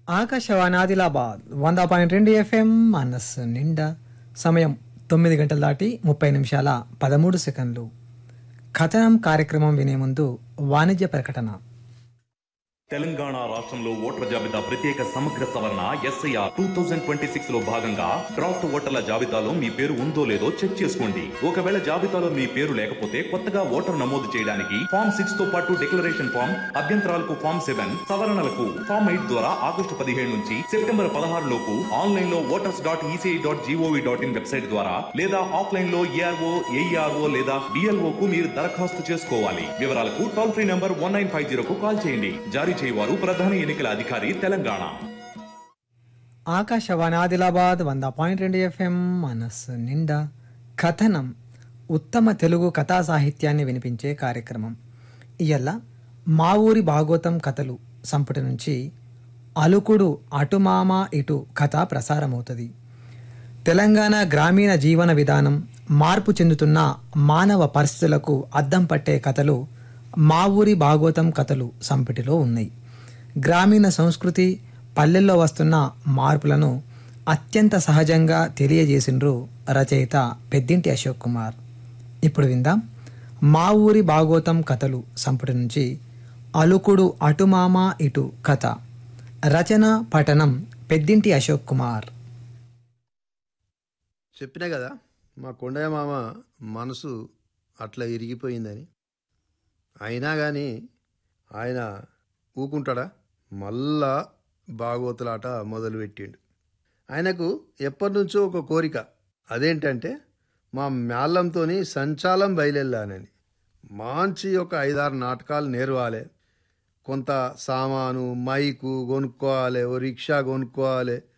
ఆకాశవాణి ఆదిలాబాద్ వంద పాయింట్ రెండు ఎఫ్ఎం మనస్సు నిండా సమయం తొమ్మిది గంటలు దాటి ముప్పై నిమిషాల పదమూడు సెకండ్లు కథనం కార్యక్రమం వినే ముందు వాణిజ్య ప్రకటన తెలంగాణ రాష్ట్రంలో ఓటర్ల జాబితా ప్రత్యేక సమగ్ర సవరణ S I R two thousand twenty six లో భాగంగా డ్రాఫ్ట్ ఓటర్ల జాబితాలో మీ పేరు ఉందో లేదో చెక్ చేసుకోండి ఒకవేళ జాబితాలో మీ పేరు లేకపోతే కొత్తగా ఓటర్ నమోదు చేయడానికి ఫామ్ సిక్స్ తో పాటు డిక్లరేషన్ ఫామ్ అభ్యంతరాలకు ఫామ్ సెవెన్ సవరణలకు ఫామ్ ఎయిట్ ద్వారా ఆగస్టు పదిహేడు నుంచి సెప్టెంబర్ పదహారు లోపు ఆన్లైన్ లో voters dot E C I dot G O V dot in website ద్వారా లేదా ఆఫ్లైన్ లో ఏఆర్ఓ ఏఈఆర్ఓ లేదా డిఎల్ఓ కు మీరు దరఖాస్తు చేసుకోవాలి వివరాలకు toll free number one nine five zero కు కాల్ చేయండి జారీ చేయవారు ప్రధాన ఎన్నికల అధికారి తెలంగాణ ఆకాశవాణి ఆదిలాబాద్ వంద పాయింట్ రెండు ఎఫ్ఎం మనస్సు నిండా కథనం ఉత్తమ తెలుగు కథా సాహిత్యాన్ని వినిపించే కార్యక్రమం ఇయల్ల మా ఊరి భాగోతం కథలు సంపుటి నుంచి అలుకుడు అటుమామ ఇటు కథ ప్రసారమవుతుంది తెలంగాణ గ్రామీణ జీవన విధానం మార్పు చెందుతున్న మానవ పరిస్థితులకు అద్దం పట్టే కథలు మా ఊరి భాగోతం కథలు సంపుటిలో ఉన్నాయి గ్రామీణ సంస్కృతి పల్లెల్లో వస్తున్న మార్పులను అత్యంత సహజంగా తెలియజేసిండ్రు రచయిత పెద్దింటి అశోక్ కుమార్ ఇప్పుడు విందాం మా ఊరి భాగోతం కథలు సంపుటి నుంచి అలుకుడు అటుమామ ఇటు కథ రచన పఠనం పెద్దింటి అశోక్ కుమార్ చెప్పినా కదా మా కొండయ్య మామ మనసు అట్లా ఇరిగిపోయిందని అయినా కానీ ఆయన ఊకుంటాడా మళ్ళా బాగోతులాట మొదలుపెట్టిండు ఆయనకు ఎప్పటి నుంచో ఒక కోరిక అదేంటంటే మా మేళంతో సంచాలం బయలుదేరానని మంచి ఒక ఐదారు నాటకాలు నేర్వాలి కొంత సామాను మైకు కొనుక్కోవాలి ఓ రిక్షా కొనుక్కోవాలి